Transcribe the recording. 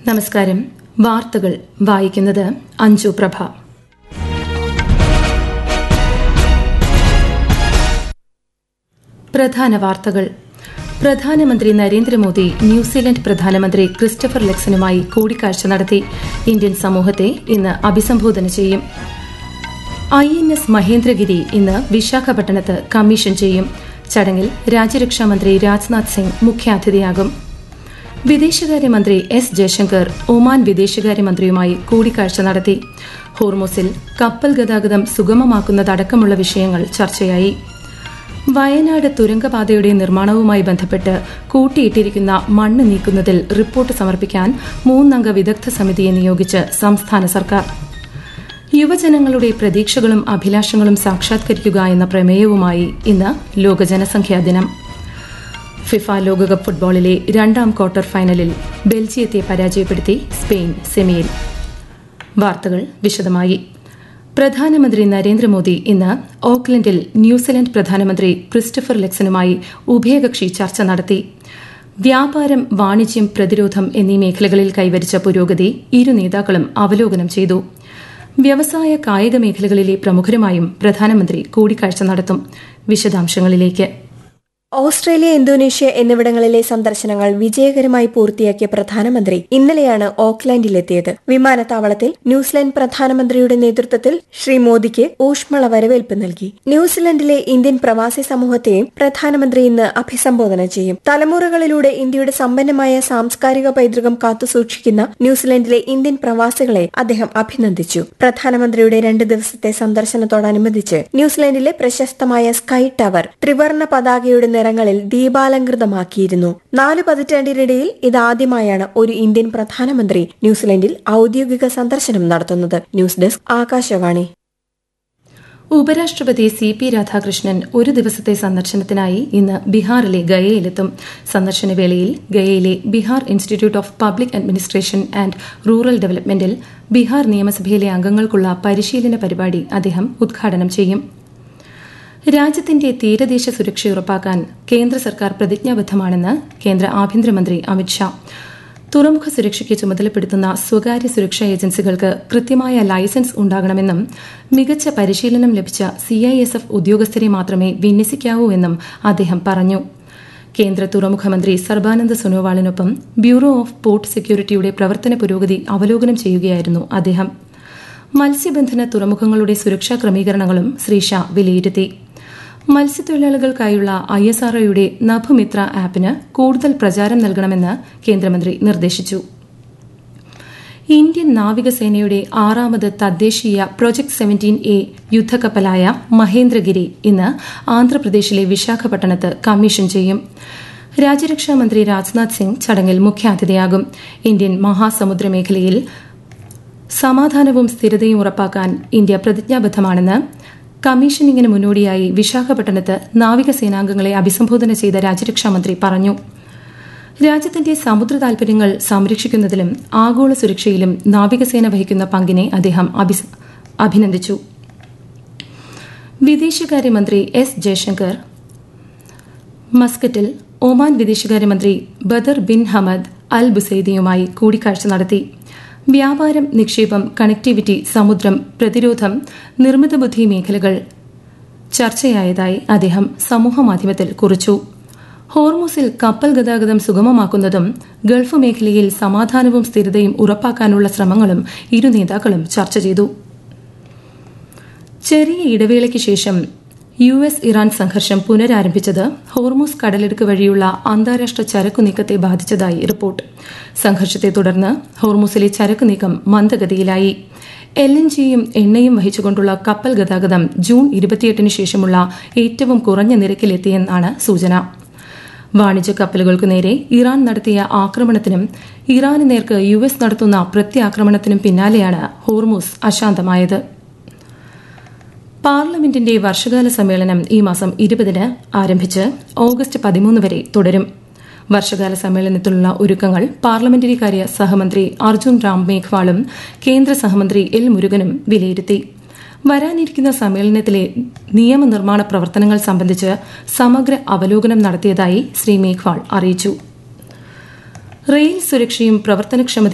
നമസ്കാരം വാർത്തകൾ വായിക്കുന്നത് അഞ്ജു പ്രഭ പ്രധാന വാർത്തകൾ പ്രധാനമന്ത്രി നരേന്ദ്രമോദി ന്യൂസിലൻഡ് പ്രധാനമന്ത്രി ക്രിസ്റ്റഫർ ലെക്സനുമായി കൂടിക്കാഴ്ച നടത്തി ഇന്ത്യൻ സമൂഹത്തെ ഇന്ന് അഭിസംബോധന ചെയ്യും ഐ എൻ എസ് മഹേന്ദ്രഗിരി ഇന്ന് വിശാഖപട്ടണത്ത് കമ്മീഷൻ ചെയ്യും ചടങ്ങിൽ രാജ്യരക്ഷാമന്ത്രി രാജ്നാഥ് സിംഗ് മുഖ്യാതിഥിയാകും വിദേശകാര്യമന്ത്രി എസ് ജയശങ്കർ ഒമാൻ വിദേശകാര്യമന്ത്രിയുമായി കൂടിക്കാഴ്ച നടത്തി ഹോർമോസിൽ കപ്പൽ ഗതാഗതം സുഗമമാക്കുന്നതടക്കമുള്ള വിഷയങ്ങൾ ചർച്ചയായി വയനാട് തുരങ്കപാതയുടെ നിർമ്മാണവുമായി ബന്ധപ്പെട്ട് കൂട്ടിയിട്ടിരിക്കുന്ന മണ്ണ് നീക്കുന്നതിൽ റിപ്പോർട്ട് സമർപ്പിക്കാൻ മൂന്നംഗ വിദഗ്ധ സമിതിയെ നിയോഗിച്ച് സംസ്ഥാന സർക്കാർ യുവജനങ്ങളുടെ പ്രതീക്ഷകളും അഭിലാഷങ്ങളും സാക്ഷാത്കരിക്കുക എന്ന പ്രമേയവുമായി ഇന്ന് ലോക ജനസംഖ്യാ ദിനം ഫിഫ ലോകകപ്പ് ഫുട്ബോളിലെ രണ്ടാം ക്വാർട്ടർ ഫൈനലിൽ ബെൽജിയത്തെ പരാജയപ്പെടുത്തി സ്പെയിൻ സെമിയിൽ വാർത്തകൾ വിശദമായി പ്രധാനമന്ത്രി നരേന്ദ്രമോദി ഇന്ന് ഓക്ലൻഡിൽ ന്യൂസിലൻഡ് പ്രധാനമന്ത്രി ക്രിസ്റ്റഫർ ലെക്സനുമായി ഉഭയകക്ഷി ചർച്ച നടത്തി വ്യാപാരം വാണിജ്യം പ്രതിരോധം എന്നീ മേഖലകളിൽ കൈവരിച്ച പുരോഗതി ഇരു നേതാക്കളും അവലോകനം ചെയ്തു വ്യവസായ കായിക മേഖലകളിലെ പ്രമുഖരുമായും പ്രധാനമന്ത്രി കൂടിക്കാഴ്ച നടത്തും വിശദാംശങ്ങളിലേക്ക് ഓസ്ട്രേലിയ ഇന്തോനേഷ്യ എന്നിവിടങ്ങളിലെ സന്ദർശനങ്ങൾ വിജയകരമായി പൂർത്തിയാക്കിയ പ്രധാനമന്ത്രി ഇന്നലെയാണ് ഓക്ലാൻഡിലെത്തിയത് വിമാനത്താവളത്തിൽ ന്യൂസിലൻഡ് പ്രധാനമന്ത്രിയുടെ നേതൃത്വത്തിൽ ശ്രീ മോദിക്ക് ഊഷ്മള വരവേൽപ്പ് നൽകി ന്യൂസിലൻഡിലെ ഇന്ത്യൻ പ്രവാസി സമൂഹത്തെയും പ്രധാനമന്ത്രി ഇന്ന് അഭിസംബോധന ചെയ്യും തലമുറകളിലൂടെ ഇന്ത്യയുടെ സമ്പന്നമായ സാംസ്കാരിക പൈതൃകം കാത്തുസൂക്ഷിക്കുന്ന ന്യൂസിലൻഡിലെ ഇന്ത്യൻ പ്രവാസികളെ അദ്ദേഹം അഭിനന്ദിച്ചു പ്രധാനമന്ത്രിയുടെ രണ്ട് ദിവസത്തെ സന്ദർശനത്തോടനുബന്ധിച്ച് ന്യൂസിലൻഡിലെ പ്രശസ്തമായ സ്കൈ ടവർ ത്രിവർണ പതാകയുടെ നിറങ്ങളിൽ ദീപാലങ്കൃതമാക്കിയിരുന്നു നാല് പതിറ്റാണ്ടിനിടയിൽ ഇതാദ്യമായാണ് ഒരു ഇന്ത്യൻ പ്രധാനമന്ത്രി ന്യൂസിലൻഡിൽ ഔദ്യോഗിക സന്ദർശനം നടത്തുന്നത് ന്യൂസ് ഡെസ്ക് ആകാശവാണി ഉപരാഷ്ട്രപതി സി പി രാധാകൃഷ്ണൻ ഒരു ദിവസത്തെ സന്ദർശനത്തിനായി ഇന്ന് ബീഹാറിലെ ഗയയിലെത്തും സന്ദർശനവേളയിൽ ഗയയിലെ Bihar institute of public administration and rural ഡെവലപ്മെന്റിൽ ബീഹാർ നിയമസഭയിലെ അംഗങ്ങൾക്കുള്ള പരിശീലന പരിപാടി അദ്ദേഹം ഉദ്ഘാടനം ചെയ്യും രാജ്യത്തിന്റെ തീരദേശ സുരക്ഷ ഉറപ്പാക്കാൻ കേന്ദ്ര സർക്കാർ പ്രതിജ്ഞാബദ്ധമാണെന്ന് കേന്ദ്ര ആഭ്യന്തരമന്ത്രി അമിത്ഷാ തുറമുഖ സുരക്ഷയ്ക്ക് ചുമതലപ്പെടുത്തുന്ന സ്വകാര്യ സുരക്ഷാ ഏജൻസികൾക്ക് കൃത്യമായ ലൈസൻസ് ഉണ്ടാകണമെന്നും മികച്ച പരിശീലനം ലഭിച്ച സിഐഎസ്എഫ് ഉദ്യോഗസ്ഥരെ മാത്രമേ വിന്യസിക്കാവൂ എന്നും അദ്ദേഹം പറഞ്ഞു കേന്ദ്ര തുറമുഖ മന്ത്രി സർബാനന്ദ് സോനോവാളിനൊപ്പം ബ്യൂറോ ഓഫ് പോർട്ട് സെക്യൂരിറ്റിയുടെ പ്രവർത്തന പുരോഗതി അവലോകനം ചെയ്യുകയായിരുന്നു അദ്ദേഹം മത്സ്യബന്ധന തുറമുഖങ്ങളുടെ സുരക്ഷാ ക്രമീകരണങ്ങളും ശ്രീ ഷാ വിലയിരുത്തി മത്സ്യത്തൊഴിലാളികൾക്കായുള്ള ഐ എസ് ആർഒയുടെ നഭുമിത്ര ആപ്പിന് കൂടുതൽ പ്രചാരം നൽകണമെന്ന് കേന്ദ്രമന്ത്രി നിർദ്ദേശിച്ചു ഇന്ത്യൻ നാവികസേനയുടെ ആറാമത് തദ്ദേശീയ പ്രൊജക്ട് സെവന്റീൻ എ യുദ്ധക്കപ്പലായ മഹേന്ദ്രഗിരി ഇന്ന് ആന്ധ്രാപ്രദേശിലെ വിശാഖപട്ടണത്ത് കമ്മീഷൻ ചെയ്യും രാജ്യരക്ഷാമന്ത്രി രാജ്നാഥ് സിംഗ് ചടങ്ങിൽ മുഖ്യാതിഥിയാകും ഇന്ത്യൻ മഹാസമുദ്ര മേഖലയിൽ സമാധാനവും സ്ഥിരതയും ഉറപ്പാക്കാൻ ഇന്ത്യ പ്രതിജ്ഞാബദ്ധമാണെന്ന് കമ്മീഷനിങ്ങിന് മുന്നോടിയായി വിശാഖപട്ടണത്ത് നാവികസേനാംഗങ്ങളെ അഭിസംബോധന ചെയ്ത രാജ്യരക്ഷാമന്ത്രി പറഞ്ഞു രാജ്യത്തിന്റെ സമുദ്ര താൽപര്യങ്ങൾ സംരക്ഷിക്കുന്നതിലും ആഗോള സുരക്ഷയിലും നാവികസേന വഹിക്കുന്ന പങ്കിനെ അദ്ദേഹം അഭിനന്ദിച്ചു വിദേശകാര്യമന്ത്രി എസ് ജയശങ്കർ മസ്കറ്റിൽ ഒമാൻ വിദേശകാര്യമന്ത്രി ബദർ ബിൻ ഹമദ് അൽ ബുസൈദിയുമായി കൂടിക്കാഴ്ച നടത്തി വ്യാപാരം നിക്ഷേപം കണക്ടിവിറ്റി സമുദ്രം പ്രതിരോധം നിർമ്മിത ബുദ്ധി മേഖലകൾ ചർച്ചയായതായി അദ്ദേഹം സമൂഹമാധ്യമത്തിൽ കുറിച്ചു ഹോർമോസിൽ കപ്പൽ ഗതാഗതം സുഗമമാക്കുന്നതും ഗൾഫ് മേഖലയിൽ സമാധാനവും സ്ഥിരതയും ഉറപ്പാക്കാനുള്ള ശ്രമങ്ങളും ഇരു നേതാക്കളും ചർച്ച ചെയ്തു ചെറിയ ഇടവേളയ്ക്ക് ശേഷം യു എസ് ഇറാൻ സംഘർഷം പുനരാരംഭിച്ചത് ഹോർമോസ് കടലിടുക്ക് വഴിയുള്ള അന്താരാഷ്ട്ര ചരക്കു നീക്കത്തെ ബാധിച്ചതായി റിപ്പോർട്ട് സംഘർഷത്തെ തുടർന്ന് ഹോർമോസിലെ ചരക്കു നീക്കം മന്ദഗതിയിലായി എൽ എൻ ജിയും എണ്ണയും വഹിച്ചുകൊണ്ടുള്ള കപ്പൽ ഗതാഗതം ജൂൺ ഇരുപത്തിയെട്ടിന് ശേഷമുള്ള ഏറ്റവും കുറഞ്ഞ നിരക്കിലെത്തിയെന്നാണ് സൂചന വാണിജ്യ കപ്പലുകൾക്കു നേരെ ഇറാൻ നടത്തിയ ആക്രമണത്തിനും ഇറാന് നേർക്ക് യു എസ് നടത്തുന്ന പ്രത്യാക്രമണത്തിനും പിന്നാലെയാണ് ഹോർമോസ് അശാന്തമായത് പാർലമെന്റിന്റെ വർഷകാല സമ്മേളനം ഈ മാസം ഇരുപതിന് ആരംഭിച്ച് ഓഗസ്റ്റ് പതിമൂന്ന് വരെ തുടരും വർഷകാല സമ്മേളനത്തിലുള്ള ഒരുക്കങ്ങൾ പാർലമെന്ററി കാര്യ സഹമന്ത്രി അർജുൻ റാം മേഘ്വാളും കേന്ദ്ര സഹമന്ത്രി എൽ മുരുകനും വിലയിരുത്തി വരാനിരിക്കുന്ന സമ്മേളനത്തിലെ നിയമനിർമ്മാണ പ്രവർത്തനങ്ങൾ സംബന്ധിച്ച് സമഗ്ര അവലോകനം നടത്തിയതായി ശ്രീ മേഘ്വാൾ അറിയിച്ചു റെയിൽ സുരക്ഷയും പ്രവർത്തനക്ഷമതയും